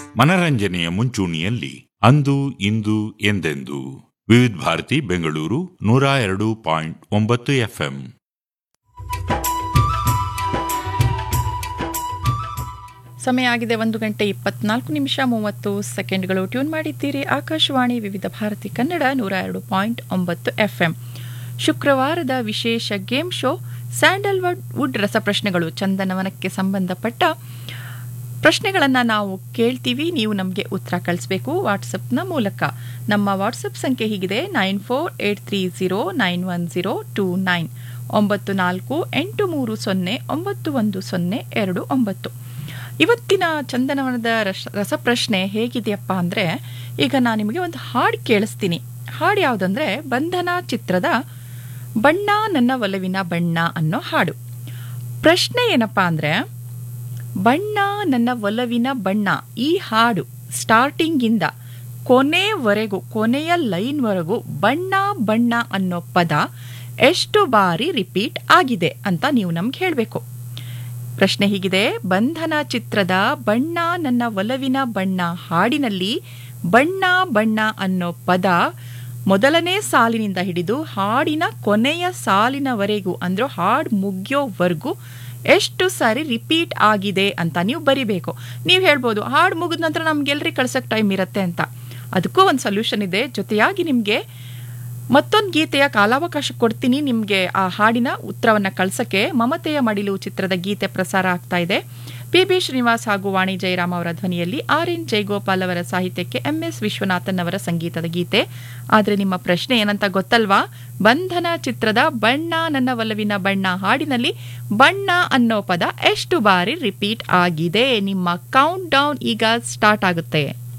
ಮನರಂಜನೆಯ ಮುಂಚೂಣಿಯಲ್ಲಿ ಅಂದು ಇಂದು ಎಂದೆಂದು ವಿವಿಧ ಭಾರತಿ ಬೆಂಗಳೂರು ನೂರ ಎರಡು ಪಾಯಿಂಟ್ ಒಂಬತ್ತು ಎಫ್ಎಂ ಸಮಯ ಆಗಿದೆ ಒಂದು ಗಂಟೆ ಇಪ್ಪತ್ನಾಲ್ಕು ನಿಮಿಷ ಮೂವತ್ತು ಸೆಕೆಂಡ್ಗಳು ಟ್ಯೂನ್ ಮಾಡಿದ್ದೀರಿ ಆಕಾಶವಾಣಿ ವಿವಿಧ ಭಾರತಿ ಕನ್ನಡ ನೂರ ಎರಡು ಪಾಯಿಂಟ್ ಒಂಬತ್ತು ಎಫ್ ಎಂ ಶುಕ್ರವಾರದ ವಿಶೇಷ ಗೇಮ್ ಶೋ ಸ್ಯಾಂಡಲ್ವುಡ್ ವುಡ್ ರಸಪ್ರಶ್ನೆಗಳು ಚಂದನವನಕ್ಕೆ ಸಂಬಂಧಪಟ್ಟ ಪ್ರಶ್ನೆಗಳನ್ನು ನಾವು ಕೇಳ್ತೀವಿ ನೀವು ನಮಗೆ ಉತ್ತರ ಕಳಿಸ್ಬೇಕು ವಾಟ್ಸಪ್ನ ಮೂಲಕ ನಮ್ಮ ವಾಟ್ಸಪ್ ಸಂಖ್ಯೆ ಹೀಗಿದೆ nine four eight three zero nine one zero two nine ಒಂಬತ್ತು ನಾಲ್ಕು ಎಂಟು ಮೂರು ಸೊನ್ನೆ ಒಂಬತ್ತು ಒಂದು ಸೊನ್ನೆ ಎರಡು ಒಂಬತ್ತು ಇವತ್ತಿನ ಚಂದನವನದ ರಸ ರಸಪ್ರಶ್ನೆ ಹೇಗಿದೆಯಪ್ಪ ಅಂದರೆ ಈಗ ನಾನು ನಿಮಗೆ ಒಂದು ಹಾಡು ಕೇಳಿಸ್ತೀನಿ ಹಾಡು ಯಾವುದಂದ್ರೆ ಬಂಧನ ಚಿತ್ರದ ಬಣ್ಣ ನನ್ನ ಒಲವಿನ ಬಣ್ಣ ಅನ್ನೋ ಹಾಡು ಪ್ರಶ್ನೆ ಏನಪ್ಪ ಅಂದರೆ ಬಣ್ಣ ನನ್ನ ಒಲವಿನ ಬಣ್ಣ ಈ ಹಾಡು ಸ್ಟಾರ್ಟಿಂಗಿಂದ ಕೊನೆವರೆಗೂ ಕೊನೆಯ ಲೈನ್ವರೆಗೂ ಬಣ್ಣ ಬಣ್ಣ ಅನ್ನೋ ಪದ ಎಷ್ಟು ಬಾರಿ ರಿಪೀಟ್ ಆಗಿದೆ ಅಂತ ನೀವು ನಮ್ಗೆ ಹೇಳಬೇಕು ಪ್ರಶ್ನೆ ಹೀಗಿದೆ ಬಂಧನ ಚಿತ್ರದ ಬಣ್ಣ ನನ್ನ ಒಲವಿನ ಬಣ್ಣ ಹಾಡಿನಲ್ಲಿ ಬಣ್ಣ ಬಣ್ಣ ಅನ್ನೋ ಪದ ಮೊದಲನೇ ಸಾಲಿನಿಂದ ಹಿಡಿದು ಹಾಡಿನ ಕೊನೆಯ ಸಾಲಿನವರೆಗೂ ಅಂದ್ರೆ ಹಾಡು ಮುಗಿಯೋವರೆಗೂ ಎಷ್ಟು ಸಾರಿ ರಿಪೀಟ್ ಆಗಿದೆ ಅಂತ ನೀವು ಬರಿಬೇಕು ನೀವು ಹೇಳ್ಬೋದು ಹಾಡು ಮುಗಿದ ನಂತರ ನಮ್ಗೆಲ್ರಿ ಕಳ್ಸೋಕೆ ಟೈಮ್ ಇರುತ್ತೆ ಅಂತ ಅದಕ್ಕೂ ಒಂದು ಸೊಲ್ಯೂಷನ್ ಇದೆ ಜೊತೆಯಾಗಿ ನಿಮಗೆ ಮತ್ತೊಂದು ಗೀತೆಯ ಕಾಲಾವಕಾಶ ಕೊಡ್ತೀನಿ ನಿಮಗೆ ಆ ಹಾಡಿನ ಉತ್ತರವನ್ನು ಕಳ್ಸಕ್ಕೆ ಮಮತೆಯ ಮಡಿಲು ಚಿತ್ರದ ಗೀತೆ ಪ್ರಸಾರ ಆಗ್ತಾ ಇದೆ ಪಿ ಬಿ ಶ್ರೀನಿವಾಸ್ ಹಾಗೂ ವಾಣಿ ಜಯರಾಮ್ ಅವರ ಧ್ವನಿಯಲ್ಲಿ ಆರ್ ಎನ್ ಜಯಗೋಪಾಲ್ ಅವರ ಸಾಹಿತ್ಯಕ್ಕೆ ಎಂ ಎಸ್ ವಿಶ್ವನಾಥನ್ ಅವರ ಸಂಗೀತದ ಗೀತೆ ಆದರೆ ನಿಮ್ಮ ಪ್ರಶ್ನೆ ಏನಂತ ಗೊತ್ತಲ್ವಾ ಬಂಧನ ಚಿತ್ರದ ಬಣ್ಣ ನನ್ನ ಒಲವಿನ ಬಣ್ಣ ಹಾಡಿನಲ್ಲಿ ಬಣ್ಣ ಅನ್ನೋ ಪದ ಎಷ್ಟು ಬಾರಿ ರಿಪೀಟ್ ಆಗಿದೆ ನಿಮ್ಮ ಕೌಂಟ್ ಡೌನ್ ಈಗ ಸ್ಟಾರ್ಟ್ ಆಗುತ್ತೆ